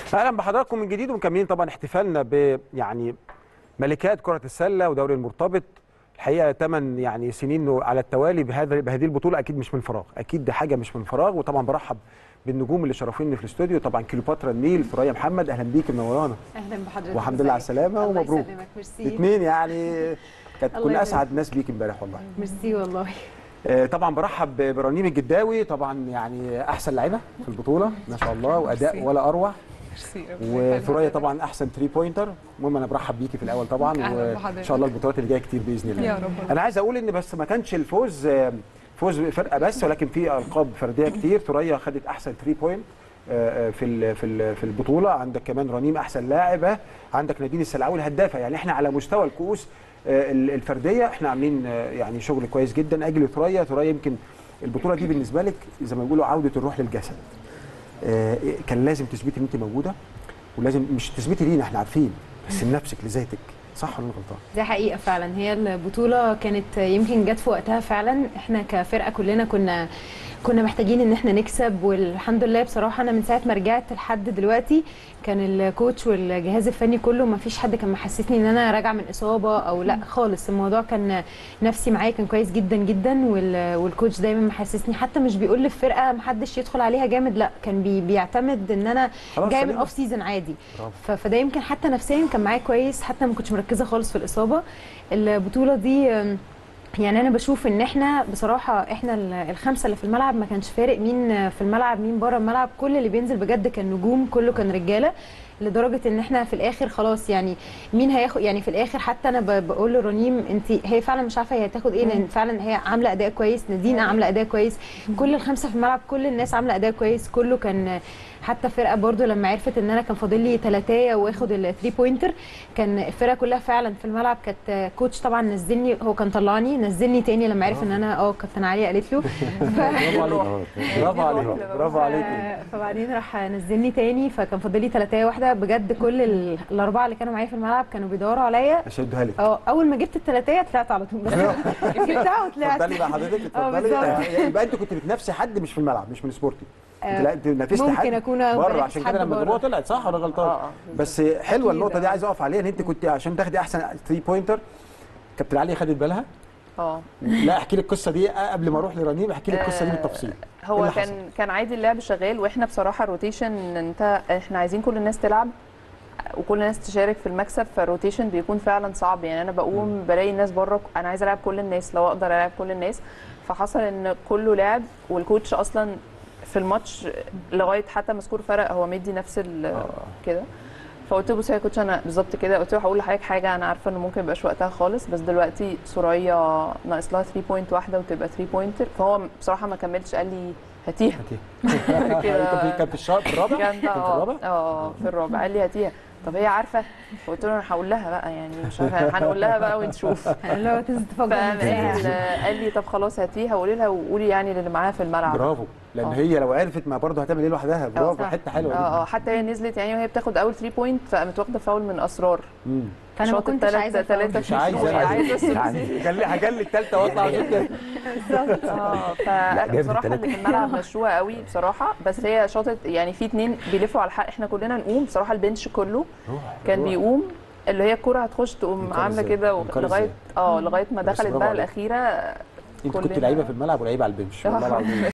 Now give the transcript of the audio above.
اهلا بحضراتكم من جديد ومكملين طبعا احتفالنا ب يعني ملكات كره السله ودوري المرتبط الحقيقه ثمان يعني سنين على التوالي بهذا بهذه البطوله اكيد مش من فراغ اكيد دي حاجه مش من فراغ وطبعا برحب بالنجوم اللي شرفوني في الاستوديو طبعا كليوباترا النيل ثريا محمد اهلا بيك منورانا اهلا بحضرتك والحمد لله على السلامه الله ومبروك يسلمك ميرسي الاثنين يعني كانت الله كنا يبارك. اسعد ناس بيك امبارح والله ميرسي والله آه، طبعا برحب برنيم الجداوي طبعا يعني احسن لعيبه في البطوله ما شاء الله واداء ميرسي. ولا اروع ميرسي وثريا طبعا احسن 3 بوينتر المهم انا برحب بيكي في الاول طبعا أهلا وان بحضرتك. شاء الله البطولات اللي جايه كتير باذن الله يا رب انا عايز اقول ان بس ما كانش الفوز آه، فوز فرقه بس ولكن في القاب فرديه كتير ثريا خدت احسن 3 بوينت في ال- في ال- في البطوله عندك كمان رنيم احسن لاعبه عندك نادين السلعوي الهدافه يعني احنا على مستوى الكؤوس آه، ال- الفرديه احنا عاملين آه، يعني شغل كويس جدا اجل ثريا ثريا يمكن البطوله دي بالنسبه لك زي ما بيقولوا عوده الروح للجسد آه، كان لازم تثبتي ان انت موجوده ولازم مش تثبتي لينا احنا عارفين بس لنفسك لذاتك صح ولا أنا غلطان؟ دي حقيقة فعلا هي البطولة كانت يمكن جت في وقتها فعلا احنا كفرقة كلنا كنا كنا محتاجين ان احنا نكسب والحمد لله بصراحة انا من ساعة ما رجعت لحد دلوقتي كان الكوتش والجهاز الفني كله ما فيش حد كان محسسني ان انا راجعة من اصابة او لا خالص الموضوع كان نفسي معايا كان كويس جدا جدا وال- والكوتش دايما محسسني حتى مش بيقول للفرقة محدش يدخل عليها جامد لا كان بي بيعتمد ان انا خلاص جاي من سليمة. اوف سيزون عادي برافو. ف- فده يمكن حتى نفسيا كان معايا كويس حتى ما كنتش مركزه خالص في الاصابه البطوله دي أم، يعني انا بشوف ان احنا بصراحه احنا ال- الخمسه اللي في الملعب ما كانش فارق مين في الملعب مين بره الملعب كل اللي بينزل بجد كان نجوم كله كان رجاله لدرجه ان احنا في الاخر خلاص يعني مين هياخد يعني في الاخر حتى انا ب- بقول لرنيم انت هي فعلا مش عارفه هي هتاخد ايه لان فعلا هي عامله اداء كويس نادين عامله اداء كويس كل الخمسه في الملعب كل الناس عامله اداء كويس كله كان حتى فرقه برضو لما عرفت ان انا كان فاضل لي ثلاثيه واخد الثري بوينتر كان الفرقه كلها فعلا في الملعب كانت كوتش طبعا نزلني هو كان طلعني نزلني تاني لما عرف ان انا اه كابتن علي قالت له ف... برافو عليك برافو عليك برافو عليك ف- فبعدين راح نزلني تاني فكان فاضل لي ثلاثيه واحده بجد كل ال- الاربعه اللي كانوا معايا في الملعب كانوا بيدوروا عليا اشدها لك اه اول ما جبت الثلاثيه طلعت على طول بس جبتها وطلعت اتفضلي بقى حضرتك اه اتفضلي بالظبط. آه، يبقى انت كنت بتنافسي حد مش في الملعب مش من سبورتي انت لا انت نافست ممكن حد أكون بره بنافس عشان حد كده لما بره. الجمهور طلعت صح ولا غلطان؟ اه اه بس حلوه النقطه دي عايز اقف عليها ان انت كنت عشان تاخدي احسن 3 بوينتر كابتن علي خدت بالها اه لا احكي لي القصه دي قبل ما اروح لرنيم احكي لي القصه دي آه، بالتفصيل إيه هو اللي كان حصل؟ كان عادي اللعب شغال واحنا بصراحه الروتيشن انت احنا عايزين كل الناس تلعب وكل الناس تشارك في المكسب فالروتيشن بيكون فعلا صعب يعني انا بقوم بلاقي الناس بره انا عايزه العب كل الناس لو اقدر العب كل الناس فحصل ان كله لعب والكوتش اصلا في الماتش لغايه حتى ما سكور فرق هو مدي نفس ال- كده فقلت له بص يا كوتش انا بالظبط كده قلت له هقول لحضرتك حاجه انا عارفه انه ممكن يبقاش وقتها خالص بس دلوقتي سوريا ناقص لها 3 بوينت واحده وتبقى 3 بوينتر فهو بصراحه ما كملش قال لي هاتيها كان كده. في كان في الشهر في الرابع كان ده كان في اه الرابع اه في الرابع قال لي هاتيها طب هي عارفه قلت له انا هقول لها بقى يعني مش عارفه هنقول لها بقى ونشوف اللي هو تنزل تفكر فقام نفسها. قال قال لي طب خلاص هاتيها وقولي لها وقولي يعني للي معاها في الملعب برافو لان آه. هي لو عرفت ما برضه هتعمل ايه لوحدها برافو صح. حته حلوه اه اه دي حتى هي نزلت يعني وهي بتاخد اول 3 بوينت فقامت واخده فاول من اسرار مم. فانا ما شاطت كنتش تلات- عايزه أفوت. مش تلاتة في عايزه الشوط. أنا عايزه السدسية. يعني هجلي هجلي الثالثه واطلع عشان كده اه فبصراحه اللي في الملعب مشوها قوي بصراحه بس هي شاطت يعني في اتنين بيلفوا على الحق احنا كلنا نقوم بصراحه البنش كله كان روح. بيقوم اللي هي الكرة هتخش تقوم انقاذ عامله ازاي؟ كده انقاذ لغايه ازاي؟ اه لغايه ما بس دخلت برافو بقى عليك. الاخيره انت كنت كلنا- لعيبه في الملعب ولعيبه على البنش والله العظيم